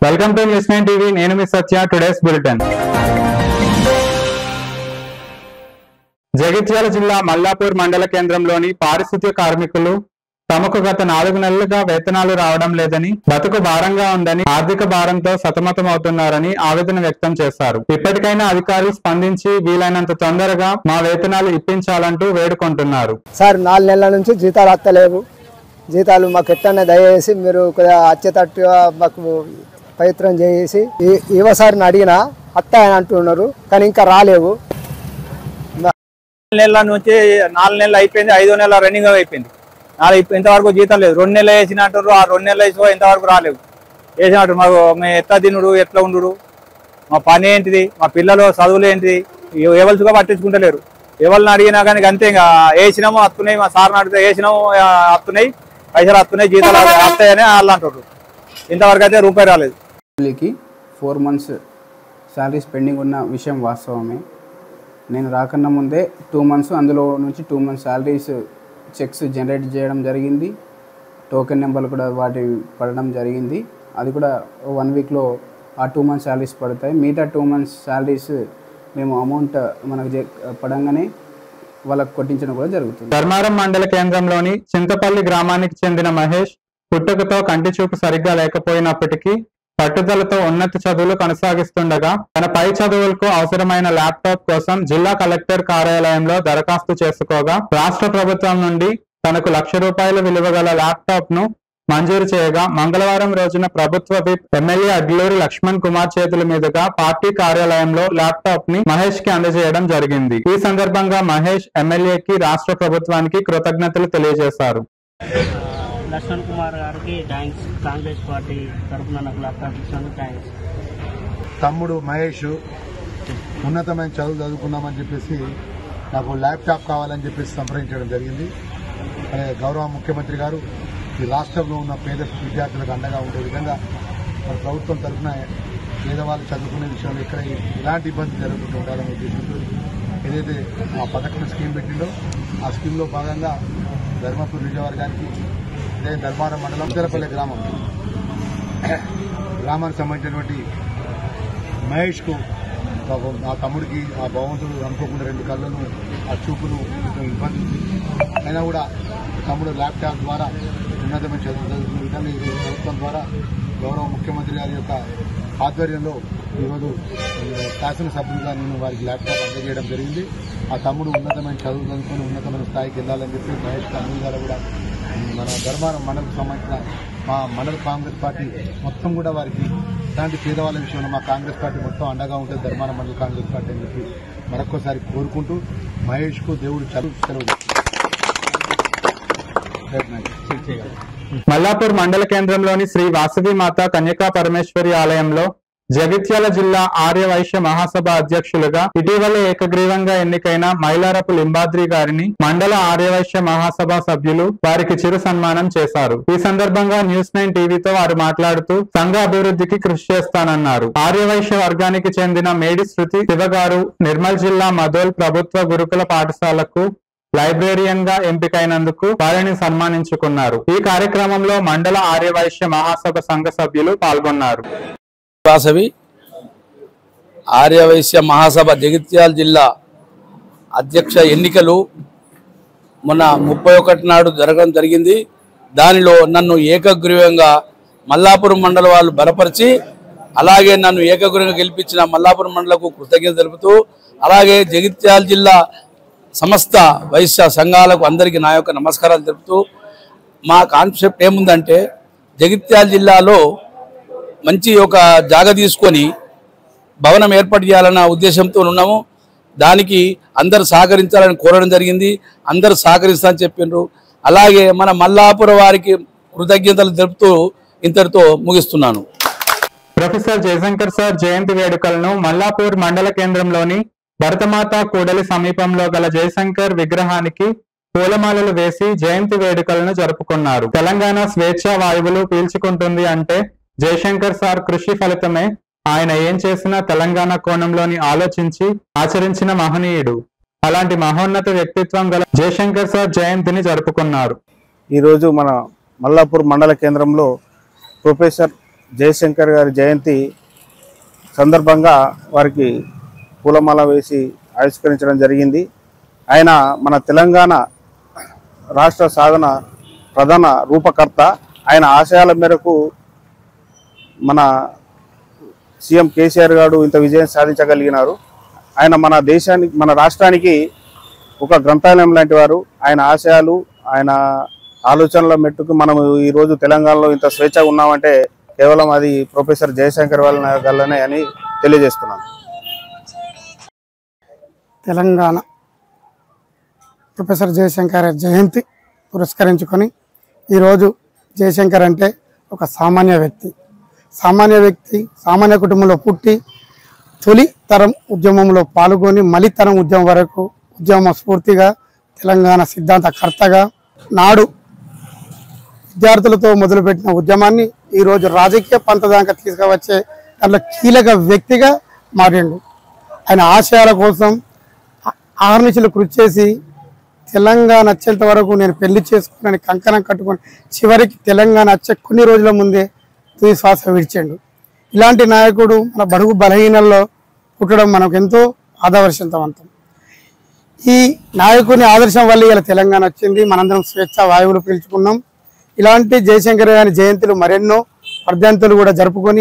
Welcome to news nine TV నేను మీ Satya today's bulletin Jagtial జిల్లా మల్లాపూర్ మండల కేంద్రంలోని పారిశుద్ధ్య కార్మికులు తమకు గత నాలుగు నెలలుగా వేతనాలు రావడం లేదని బతుకు భారంగా ఉందని ఆర్థిక భారంతో సతమతమవుతున్నారని ఆవేదన వ్యక్తం చేశారు ఇప్పటికైనా అధికారులు స్పందించి వీలైనంత తొందరగా మా వేతనాలు ఇప్పించాలంటూ వేడుకుంటున్నారు సార్ నాలుగు నెలల నుంచి జీతాలు వస్తలేవు జీతాలు మాకు ఎట్లనే దయచేసి మీరు కొద్దిగా వచ్చేటట్టుగా మాకు ప్రయత్నం చేసి ఈ- యువసారిని అడిగినా వస్తాయని అంటున్నారు కానీ ఇంకా రాలేవు నాలుగు నెలల నుంచి నాలుగు నెలలు అయిపోయింది ఐదో నెల రన్నింగ్ అయిపోయింది నాలుగు ఇంతవరకు జీతం లేదు రెండు నెలలు వేసినట్టు ఆ రెండు నెలలు వేసి ఇంతవరకు రాలేవు వేసినట్టు మాకు మేము ఎట్లా తినుడు ఎట్లా ఉండు మా పని ఏంటిది మా పిల్లలు చదువులు ఏంటిది ఎవరిగా పట్టించుకుంటలేరు ఎవరిని అడిగినా కానీ అంతే ఇంకా వేసినాము వస్తున్నాయి మా సార్ని అడిగితే వేసినాము ఆ, వస్తున్నాయి పైసలు వస్తున్నాయి జీతాలు వస్తాయని వాళ్ళు అంటారు ఇంతవరకు అయితే రూపాయి రాలేదు ఫ్యామిలీకి ఫోర్ మంత్స్ శాలరీస్ పెండింగ్ ఉన్న విషయం వాస్తవమే నేను రాకన్నా ముందే టూ మంత్స్ అందులో నుంచి two months salaries cheques generate చేయడం జరిగింది టోకెన్ నెంబర్లు కూడా వాటి పడడం జరిగింది అది కూడా వన్ వీక్లో ఆ టూ మంత్స్ శాలరీస్ పడతాయి మిగతా టూ మంత్స్ శాలరీస్ మేము అమౌంట్ మనకు జ- పడంగానే వాళ్ళకి కొట్టించడం కూడా జరుగుతుంది ధర్మారం మండల కేంద్రంలోని చింతపల్లి గ్రామానికి చెందిన మహేష్ పుట్టుకతో కంటి చూపు సరిగ్గా లేకపోయినప్పటికీ పట్టుదలతో ఉన్నత చదువులు కొనసాగిస్తుండగా తన పై చదువులకు అవసరమైన ల్యాప్టాప్ కోసం జిల్లా కలెక్టర్ కార్యాలయంలో దరఖాస్తు చేసుకోగా రాష్ట్ర ప్రభుత్వం నుండి తనకు లక్ష రూపాయల విలువ గల ల్యాప్టాప్ ను మంజూరు చేయగా మంగళవారం రోజున ప్రభుత్వ విప్ ఎమ్మెల్యే అడ్లూరి లక్ష్మణ్ కుమార్ చేతుల మీదుగా పార్టీ కార్యాలయంలో ల్యాప్టాప్ ని మహేష్ కి అందజేయడం జరిగింది ఈ సందర్భంగా మహేష్ ఎమ్మెల్యేకి రాష్ట్ర ప్రభుత్వానికి కృతజ్ఞతలు తెలియజేశారు లక్ష్మణ్ కుమార్ గారికి థ్యాంక్స్ కాంగ్రెస్ పార్టీ తరఫున నాకు ల్యాప్టాప్ ఇచ్చాను థ్యాంక్స్ తమ్ముడు మహేష్ ఉన్నతమైన చదువు చదువుకున్నామని చెప్పేసి నాకు ల్యాప్టాప్ కావాలని చెప్పేసి సంప్రదించడం జరిగింది అదే గౌరవ ముఖ్యమంత్రి గారు ఈ రాష్ట్రంలో ఉన్న పేద విద్యార్థులకు అండగా ఉండే విధంగా మన ప్రభుత్వం తరఫున పేదవాళ్ళు చదువుకునే విషయంలో ఇక్కడ ఎలాంటి ఇబ్బంది జరుగుతుంటూ ఉండాలనే ఉద్దేశంతో ఏదైతే ఆ పథకం స్కీమ్ పెట్టిందో ఆ స్కీమ్లో భాగంగా ధర్మపూర్ నియోజకవర్గానికి అదే ధర్మారం మండలం తెరపల్లి గ్రామం గ్రామానికి సంబంధించినటువంటి మహేష్కు పాపం ఆ తమ్ముడికి ఆ భగవంతుడు అనుకోకుండా రెండు కళ్ళను ఆ చూపును కొంచెం ఇబ్బంది ఉంది. అయినా కూడా తమ్ముడు ల్యాప్టాప్ ద్వారా ఉన్నతమైన చదువు చదువుకునే విధంగా ఈ ప్రభుత్వం ద్వారా గౌరవ ముఖ్యమంత్రి గారి యొక్క ఆధ్వర్యంలో ఈరోజు ఆ, శాసనసభ్యులుగా నేను వారికి ల్యాప్టాప్ అందజేయడం జరిగింది ఆ తమ్ముడు ఉన్నతమైన చదువు చదువుకొని ఉన్నతమైన స్థాయికి వెళ్ళాలని చెప్పి మహేష్ తమ్ముడు గారు కూడా మన ధర్మారం మండలకు సంబంధించిన మా మండల కాంగ్రెస్ పార్టీ మొత్తం కూడా వారికి ఇలాంటి పేదవాళ్ళ విషయంలో మా కాంగ్రెస్ పార్టీ మొత్తం అండగా ఉంటుంది ధర్మారం మండల కాంగ్రెస్ పార్టీ అని చెప్పి మరొక్కసారి కోరుకుంటూ మహేష్కు దేవుడు చదువు సెలవు మల్లాపూర్ మండల కేంద్రంలోని శ్రీ వాసవి మాత కన్యకా పరమేశ్వరి ఆలయంలో జగిత్యాల జిల్లా ఆర్య వైశ్య మహాసభ అధ్యక్షులుగా ఇటీవల ఏకగ్రీవంగా ఎన్నికైన మైలారపు లింబాద్రి గారిని మండల ఆర్యవైశ్య మహాసభ సభ్యులు వారికి చిరు సన్మానం చేశారు ఈ సందర్భంగా న్యూస్ నైన్ టీవీతో వారు మాట్లాడుతూ సంఘ అభివృద్ధికి కృషి చేస్తానన్నారు ఆర్యవైశ్య వర్గానికి చెందిన మేడి శృతి శివగారు నిర్మల్ జిల్లా మదోల్ ప్రభుత్వ గురుకుల పాఠశాలకు లైబ్రేరియన్ గా ఎంపికైనందుకు వారిని సన్మానించుకున్నారు ఈ కార్యక్రమంలో మండల ఆర్యవైశ్య మహాసభ సంఘ సభ్యులు పాల్గొన్నారు వాసవి ఆర్యవైశ్య మహాసభ జగిత్యాల జిల్లా అధ్యక్ష ఎన్నికలు మొన్న ముప్పై ఒకటి నాడు జరగడం జరిగింది దానిలో నన్ను ఏకగ్రీవంగా మల్లాపురం మండల వాళ్ళు బలపరిచి అలాగే నన్ను ఏకగ్రీవంగా గెలిపించిన మల్లాపురం మండలకు కృతజ్ఞత తెలుపుతూ అలాగే జగిత్యాల జిల్లా సమస్త వైశ్య సంఘాలకు అందరికీ నా యొక్క నమస్కారాలు తెలుపుతూ మా కాన్సెప్ట్ ఏముందంటే జగిత్యాల జిల్లాలో మంచి ఒక జాగ తీసుకొని భవనం ఏర్పాటు చేయాలన్న ఉద్దేశంతో ఉన్నాము దానికి అందరు సహకరించాలని కోరడం జరిగింది అందరు సహకరిస్తారని చెప్పిండ్రు అలాగే మన మల్లాపుర వారికి కృతజ్ఞతలు తెలుపుతూ ఇంతటితో ముగిస్తున్నాను ప్రొఫెసర్ జయశంకర్ సార్ జయంతి వేడుకలను మల్లాపూర్ మండల కేంద్రంలోని భరతమాత కూడలి సమీపంలో గల జయశంకర్ విగ్రహానికి పూలమాలలు వేసి జయంతి వేడుకలను జరుపుకున్నారు తెలంగాణ స్వేచ్ఛా వాయువులు పీల్చుకుంటుంది అంటే జయశంకర్ సార్ కృషి ఫలితమే ఆయన ఏం చేసినా తెలంగాణ కోణంలోని ఆలోచించి ఆచరించిన మహనీయుడు అలాంటి మహోన్నత వ్యక్తిత్వం గల జయశంకర్ సార్ జయంతిని జరుపుకున్నారు ఈరోజు మన మల్లాపూర్ మండల కేంద్రంలో ప్రొఫెసర్ జయశంకర్ గారి జయంతి సందర్భంగా వారికి పూలమాల వేసి ఆవిష్కరించడం జరిగింది ఆయన మన తెలంగాణ రాష్ట్ర సాధన ప్రధాన రూపకర్త ఆయన ఆశయాల మేరకు మన సీఎం కేసీఆర్ గారు ఇంత విజయం సాధించగలిగినారు ఆయన మన దేశానికి మన రాష్ట్రానికి ఒక గ్రంథాలయం లాంటి వారు ఆయన ఆశయాలు ఆయన ఆలోచనల మెట్టుకు మనం ఈరోజు తెలంగాణలో ఇంత స్వేచ్ఛగా ఉన్నామంటే కేవలం అది ప్రొఫెసర్ జయశంకర్ వల్ల గల్లనే అని తెలియజేస్తున్నాను తెలంగాణ ప్రొఫెసర్ జయశంకర్ జయంతి పురస్కరించుకొని ఈరోజు జయశంకర్ అంటే ఒక సామాన్య వ్యక్తి సామాన్య వ్యక్తి సామాన్య కుటుంబంలో పుట్టి తొలి తరం ఉద్యమంలో పాల్గొని మలి తరం ఉద్యమం వరకు ఉద్యమ స్ఫూర్తిగా తెలంగాణ సిద్ధాంతకర్తగా నాడు విద్యార్థులతో మొదలుపెట్టిన ఉద్యమాన్ని ఈరోజు రాజకీయ పంత దాకా తీసుకువచ్చే దాంట్లో కీలక వ్యక్తిగా మారిండు ఆయన ఆశయాల కోసం ఆహర్నిశలు కృషి చేసి తెలంగాణ వచ్చేంత వరకు నేను పెళ్లి చేసుకుని కంకణం కట్టుకొని చివరికి తెలంగాణ వచ్చే కొన్ని రోజుల ముందే తుది శ్వాస విడిచాడు ఇలాంటి నాయకుడు మన బడుగు బలహీనల్లో పుట్టడం మనకు ఎంతో ఆదర్శవంతం ఈ నాయకుని ఆదర్శం వల్ల ఇలా తెలంగాణ వచ్చింది మనందరం స్వేచ్ఛ వాయువులు పీల్చుకున్నాం ఇలాంటి జయశంకర్ గారి జయంతులు మరెన్నో వర్ధంతులు కూడా జరుపుకొని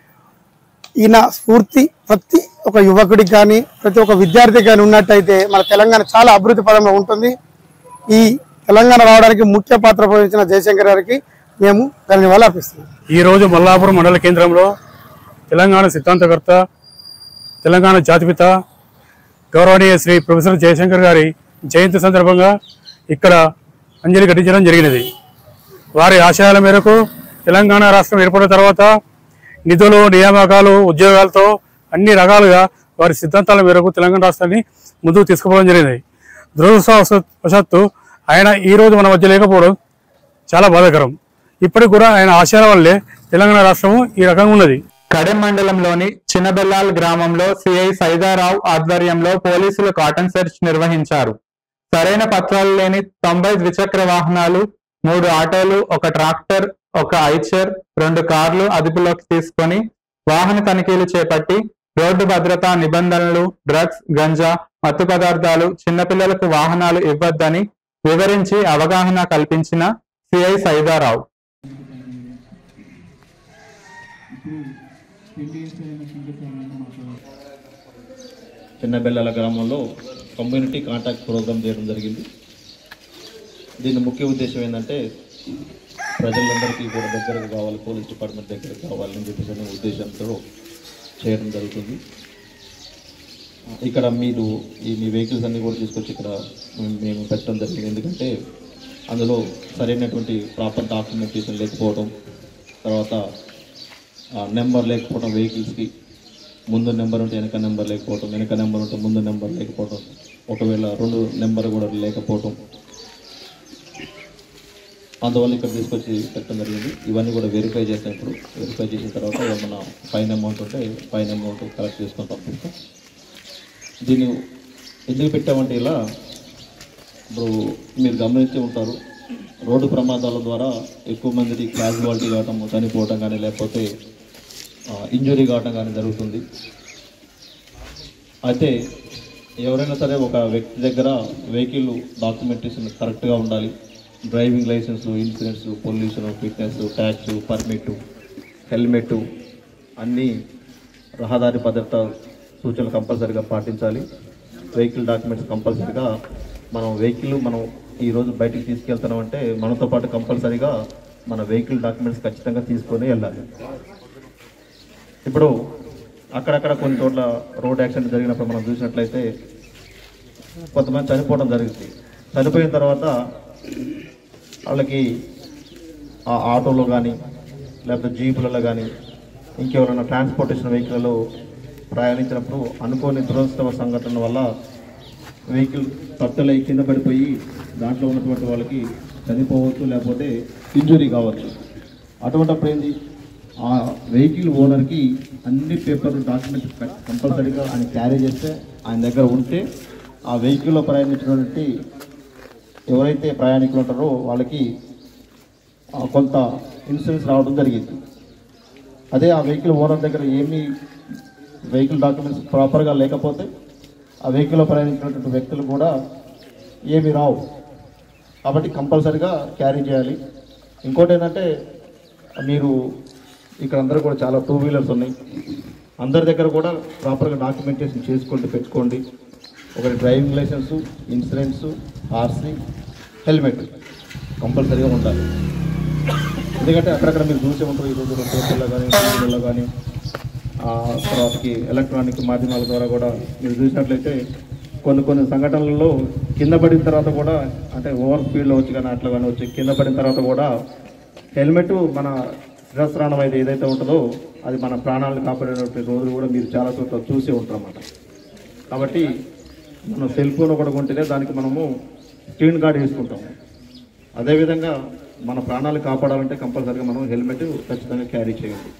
ఈయన స్ఫూర్తి ప్రతి ఒక యువకుడికి కానీ ప్రతి ఒక్క విద్యార్థికి కానీ ఉన్నట్టయితే మన తెలంగాణ చాలా అభివృద్ధి పదంలో ఉంటుంది ఈ తెలంగాణ రావడానికి ముఖ్య పాత్ర పోషించిన జయశంకర్ గారికి మేము ధన్యవాదాలు అర్పిస్తున్నాం ఈరోజు మల్లాపురం మండల కేంద్రంలో తెలంగాణ సిద్ధాంతకర్త తెలంగాణ జాతిపిత గౌరవనీయ శ్రీ ప్రొఫెసర్ జయశంకర్ గారి జయంతి సందర్భంగా ఇక్కడ అంజలి ఘటించడం జరిగినది వారి ఆశయాల మేరకు తెలంగాణ రాష్ట్రం ఏర్పడిన తర్వాత నిధులు నియామకాలు ఉద్యోగాలతో అన్ని రకాలుగా వారి సిద్ధాంతాల మేరకు తెలంగాణ రాష్ట్రాన్ని ముందుకు తీసుకుపోవడం జరిగింది దురదృష్టవశాత్తు ఆయన ఈ రోజు మన మధ్య లేకపోవడం చాలా బాధాకరం ఇప్పటికి కూడా ఆయన ఆశయాల వల్లే తెలంగాణ రాష్ట్రము ఈ రకంగా ఉన్నది కడెం మండలంలోని చిన్నబెల్లాల్ గ్రామంలో సిఐ సైదారావు ఆధ్వర్యంలో పోలీసులు కాటన్ సెర్చ్ నిర్వహించారు సరైన పత్రాలు లేని తొంభై ద్విచక్ర వాహనాలు మూడు ఆటోలు ఒక ట్రాక్టర్ ఒక ఐచర్ రెండు కార్లు అదుపులోకి తీసుకొని వాహన తనిఖీలు చేపట్టి రోడ్డు భద్రతా నిబంధనలు డ్రగ్స్ గంజా మత్తు పదార్థాలు చిన్నపిల్లలకు వాహనాలు ఇవ్వద్దని వివరించి అవగాహన కల్పించిన సిఐ సైదారావు చిన్నబెల్లాల గ్రామంలో కమ్యూనిటీ కాంటాక్ట్ ప్రోగ్రామ్ చేయడం జరిగింది దీని ముఖ్య ఉద్దేశం ఏంటంటే ప్రజలందరికీ కూడా దగ్గరకు కావాలి పోలీస్ డిపార్ట్మెంట్ దగ్గరకు కావాలని చెప్పేసి అనే ఉద్దేశంతో చేయడం జరుగుతుంది ఇక్కడ మీరు ఈ మీ వెహికల్స్ అన్నీ కూడా తీసుకొచ్చి ఇక్కడ మేము- మేము పెట్టడం జరిగింది ఎందుకంటే అందులో సరైనటువంటి ప్రాపర్ డాక్యుమెంటేషన్ లేకపోవడం తర్వాత నెంబర్ లేకపోవడం వెహికల్స్కి ముందు నెంబర్ ఉంటే వెనక నెంబర్ లేకపోవడం వెనక నెంబర్ ఉంటే ముందు నెంబర్ లేకపోవడం ఒకవేళ రెండు నెంబర్ కూడా లేకపోవడం అందువల్ల ఇక్కడ తీసుకొచ్చి పెట్టడం జరిగింది ఇవన్నీ కూడా వెరిఫై చేస్తాం ఇప్పుడు వెరిఫై చేసిన తర్వాత ఏమన్నా ఫైన్ అమౌంట్ ఉంటే ఫైన్ అమౌంట్ కలెక్ట్ చేసుకొని పంపిస్తాం దీన్ని ఎందుకు పెట్టామంటే ఇలా ఇప్పుడు మీరు గమనించి ఉంటారు రోడ్డు ప్రమాదాల ద్వారా ఎక్కువ మందికి క్యాజువాలిటీ కావటం చనిపోవటం కానీ లేకపోతే ఇంజురీ కావటం కానీ జరుగుతుంది అయితే ఎవరైనా సరే ఒక వ్యక్తి దగ్గర వెహికల్ డాక్యుమెంటేషన్ కరెక్ట్గా ఉండాలి driving licence insurance pollution fitness tax permit helmet అన్నీ రహదారి భద్రత సూచనలు కంపల్సరీగా పాటించాలి వెహికల్ డాక్యుమెంట్స్ కంపల్సరీగా మనం వెహికల్ మనం ఈరోజు బయటికి తీసుకెళ్తున్నామంటే మనతో పాటు కంపల్సరీగా మన వెహికల్ డాక్యుమెంట్స్ ఖచ్చితంగా తీసుకొని వెళ్ళాలి ఇప్పుడు అక్కడక్కడ కొన్ని చోట్ల రోడ్ యాక్సిడెంట్ జరిగినప్పుడు మనం చూసినట్లయితే కొంతమంది చనిపోవడం జరిగింది చనిపోయిన తర్వాత వాళ్ళకి ఆ ఆటోలో కానీ లేకపోతే జీపులలో కానీ ఇంకెవరైనా ట్రాన్స్పోర్టేషన్ వెహికల్లో ప్రయాణించినప్పుడు అనుకోని దురదృష్టవ సంఘటన వల్ల వెహికల్ తట్టలై కింద పడిపోయి దాంట్లో ఉన్నటువంటి వాళ్ళకి చనిపోవచ్చు లేకపోతే ఇంజురీ కావచ్చు అటువంటిప్పుడు ఏంది ఆ వెహికల్ ఓనర్కి అన్ని పేపర్ డాక్యుమెంట్స్ కంపల్సరీగా ఆయన క్యారీ చేస్తే ఆయన దగ్గర ఉంటే ఆ వెహికల్లో ప్రయాణించినటువంటి ఎవరైతే ప్రయాణికులు ఉంటారో వాళ్ళకి ఆ, కొంత ఇన్సూరెన్స్ రావడం జరిగింది అదే ఆ వెహికల్ ఓనర్ దగ్గర ఏమీ వెహికల్ డాక్యుమెంట్స్ ప్రాపర్గా లేకపోతే ఆ వెహికల్లో ప్రయాణించినటువంటి వ్యక్తులు కూడా ఏమి రావు కాబట్టి కంపల్సరిగా క్యారీ చేయాలి ఇంకోటి ఏంటంటే మీరు ఇక్కడ అందరూ కూడా చాలా టూ వీలర్స్ ఉన్నాయి అందరి దగ్గర కూడా ప్రాపర్గా డాక్యుమెంటేషన్ చేసుకోండి పెట్టుకోండి ఒకటి driving licence insurance RC helmet కంపల్సరీగా ఉండాలి ఎందుకంటే అక్కడక్కడ మీరు చూసే ఉంటారు ఈ రోజుల్లో పేపర్లో కానీ టీవీలలో కానీ ఆ, తర్వాతకి ఎలక్ట్రానిక్ మాధ్యమాల ద్వారా కూడా మీరు చూసినట్లయితే కొన్ని కొన్ని సంఘటనలలో కింద పడిన తర్వాత కూడా అంటే ఓవర్ స్పీడ్లో వచ్చి కానీ అట్లా కానీ వచ్చి కింద పడిన తర్వాత కూడా హెల్మెట్ మన శిరస్త్రాణం అయితే ఏదైతే ఉంటుందో అది మన ప్రాణాలను కాపాడేటువంటి రోజులు కూడా మీరు చాలా చోట్ల చూసే ఉంటారు అన్నమాట కాబట్టి మనం సెల్ ఫోన్ ఒకటి కొంటేనే దానికి మనము స్క్రీన్ గార్డ్ వేసుకుంటాము అదేవిధంగా మన ప్రాణాలు కాపాడాలంటే కంపల్సరీగా మనం హెల్మెట్ ఖచ్చితంగా క్యారీ చేయండి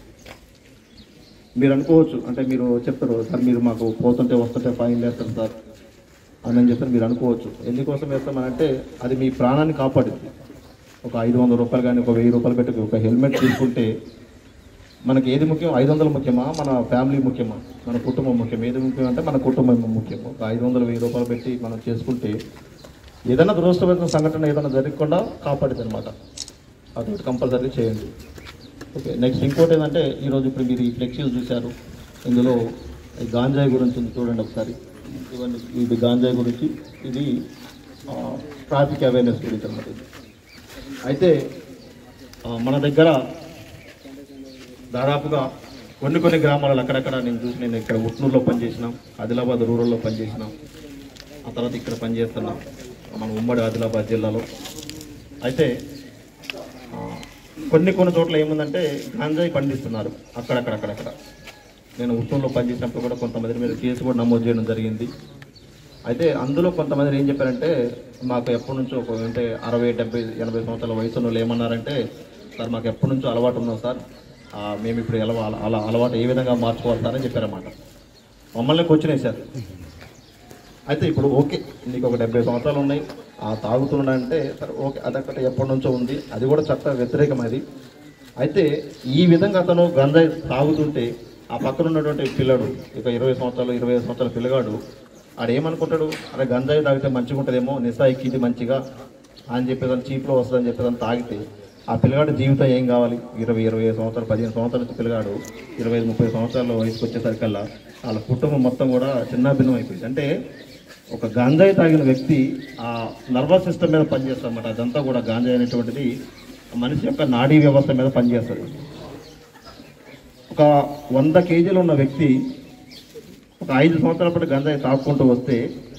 మీరు అనుకోవచ్చు అంటే మీరు చెప్తారు సార్ మీరు మాకు పోతుంటే వస్తుంటే ఫైన్ వేస్తారు సార్ అని అని చెప్పి మీరు అనుకోవచ్చు ఎందుకోసం వేస్తామనంటే అది మీ ప్రాణాన్ని కాపాడుతుంది ఒక ఐదు వందల రూపాయలు కానీ ఒక వెయ్యి రూపాయలు పెట్టి ఒక హెల్మెట్ తీసుకుంటే మనకి ఏది ముఖ్యం ఐదు వందలు ముఖ్యమా మన ఫ్యామిలీ ముఖ్యమా మన కుటుంబం ముఖ్యం ఏది ముఖ్యం అంటే మన కుటుంబం ముఖ్యం ఒక ఐదు వందలు వెయ్యి రూపాయలు పెట్టి మనం చేసుకుంటే ఏదైనా దురదృష్టమైన సంఘటన ఏదైనా జరగకుండా కాపాడుతుంది అనమాట అదొకటి కంపల్సరీ చేయండి ఓకే నెక్స్ట్ ఇంకోటి ఏంటంటే ఈరోజు ఇప్పుడు మీరు ఈ ఫ్లెక్సీలు చూశారు ఇందులో ఈ గాంజాయి గురించి ఉంది చూడండి ఒకసారి ఇవన్నీ ఇది గాంజాయి గురించి ఇది ట్రాఫిక్ అవేర్నెస్ గురించి అనమాట ఇది అయితే ఆ, మన దగ్గర దాదాపుగా కొన్ని కొన్ని గ్రామాలలో అక్కడక్కడ నేను చూసి నేను ఇక్కడ ఉట్నూరులో పనిచేసినాం ఆదిలాబాద్ రూరల్లో పనిచేసినాం ఆ తర్వాత ఇక్కడ పనిచేస్తున్నాం మన ఉమ్మడి ఆదిలాబాద్ జిల్లాలో అయితే ఆ, కొన్ని కొన్ని చోట్ల ఏముందంటే గాంజాయి పండిస్తున్నారు అక్కడక్కడ అక్కడక్కడ నేను ఉత్తూరులో పనిచేసినప్పుడు కూడా కొంతమంది మీద కేసు కూడా నమోదు చేయడం జరిగింది అయితే అందులో కొంతమంది ఏం చెప్పారంటే మాకు ఎప్పటి నుంచో ఒక అంటే అరవై డెబ్బై ఎనభై సంవత్సరాల వయసు ఉన్న వాళ్ళు ఏమన్నారంటే సార్ మాకు ఎప్పటి నుంచో అలవాటు ఉన్నాం సార్ ఆ, మేము ఇప్పుడు ఎలా అలా అలవాటు ఏ విధంగా మార్చుకోవాలి సార్ అని చెప్పారన్నమాట మమ్మల్ని క్వశ్చన్ వేశారు అయితే ఇప్పుడు ఓకే నీకు ఒక డెబ్బై సంవత్సరాలు ఉన్నాయి ఆ తాగుతున్నాడంటే సరే ఓకే అదొకటి ఎప్పటి నుంచో ఉంది అది కూడా చట్ట వ్యతిరేకం అది అయితే ఈ విధంగా అతను గంజాయి తాగుతుంటే ఆ పక్కన ఉన్నటువంటి పిల్లడు ఇక ఇరవై సంవత్సరాలు ఇరవై ఐదు సంవత్సరాల పిల్లగాడు ఆడు ఏమనుకుంటాడు అరే గంజాయి తాగితే మంచిగా ఉంటుందేమో నిసాయికి ఇది మంచిగా అని చెప్పేదాన్ని చీప్లో వస్తుందని చెప్పేదాన్ని తాగితే ఆ పిల్లగాడు జీవితం ఏం కావాలి ఇరవై ఇరవై ఐదు సంవత్సరాలు పదిహేను సంవత్సరాల నుంచి పిల్లగాడు ఇరవై ఐదు ముప్పై సంవత్సరాల వయసుకు వచ్చేసరికల్లా వాళ్ళ కుటుంబం మొత్తం కూడా చిన్నాభిన్నం అయిపోయింది అంటే ఒక గాంజాయి తాగిన వ్యక్తి ఆ నర్వస్ సిస్టమ్ మీద పనిచేస్తారన్నమాట అదంతా కూడా గాంజాయి అనేటువంటిది మనిషి యొక్క నాడీ వ్యవస్థ మీద పనిచేస్తుంది ఒక వంద కేజీలు ఉన్న వ్యక్తి ఒక ఐదు సంవత్సరాల పాటు గంజాయి తాగుకుంటూ వస్తే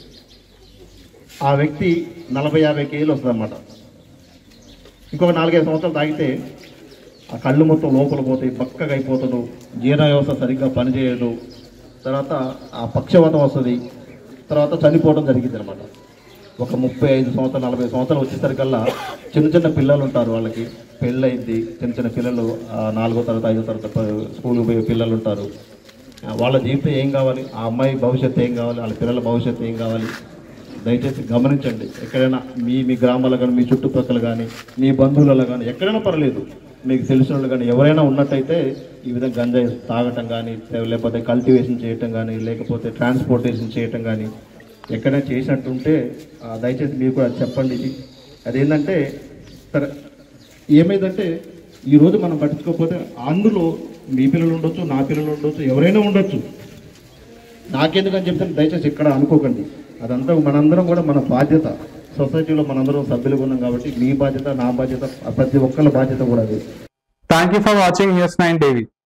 ఆ వ్యక్తి నలభై యాభై కేజీలు వస్తుంది అన్నమాట ఇంకొక నాలుగైదు సంవత్సరాలు తాగితే ఆ కళ్ళు మొత్తం లోపల పోతాయి బక్కగా అయిపోతాడు జీర్ణ వ్యవస్థ సరిగ్గా పనిచేయదు తర్వాత ఆ పక్షవాతం వస్తుంది తర్వాత చనిపోవడం జరిగింది అనమాట ఒక ముప్పై ఐదు సంవత్సరాలు నలభై సంవత్సరాలు వచ్చేసరికల్లా చిన్న చిన్న పిల్లలు ఉంటారు వాళ్ళకి పెళ్ళయింది చిన్న చిన్న పిల్లలు ఆ, నాలుగో తరగతి ఐదో తరగతి ప- స్కూల్కి పోయే పిల్లలు ఉంటారు ఆ, వాళ్ళ జీవితం ఏం కావాలి ఆ అమ్మాయి భవిష్యత్తు ఏం కావాలి వాళ్ళ పిల్లల భవిష్యత్తు ఏం కావాలి దయచేసి గమనించండి ఎక్కడైనా మీ మీ గ్రామాల్లో కానీ మీ చుట్టుపక్కల కానీ మీ బంధువులలో కానీ ఎక్కడైనా పర్లేదు మీకు తెలిసిన వాళ్ళు కానీ ఎవరైనా ఉన్నట్టయితే ఈ విధంగా గంజాయి తాగటం కానీ లేకపోతే కల్టివేషన్ చేయటం కానీ లేకపోతే ట్రాన్స్పోర్టేషన్ చేయటం కానీ ఎక్కడైనా చేసినట్టుంటే ఆ, దయచేసి మీరు కూడా చెప్పండి ఇది అదేంటంటే సరే ఏమైందంటే ఈరోజు మనం పట్టించుకోకపోతే అందులో మీ పిల్లలు ఉండొచ్చు నా పిల్లలు ఉండొచ్చు ఎవరైనా ఉండొచ్చు నాకెందుకని చెప్తే దయచేసి ఇక్కడ అనుకోకండి అదంతా మనందరం కూడా మన బాధ్యత సొసైటీలో మనందరం సభ్యులుగా ఉన్నాం కాబట్టి మీ బాధ్యత నా బాధ్యత ప్రతి ఒక్కళ్ళ బాధ్యత కూడా అది thank you for watching news nine TV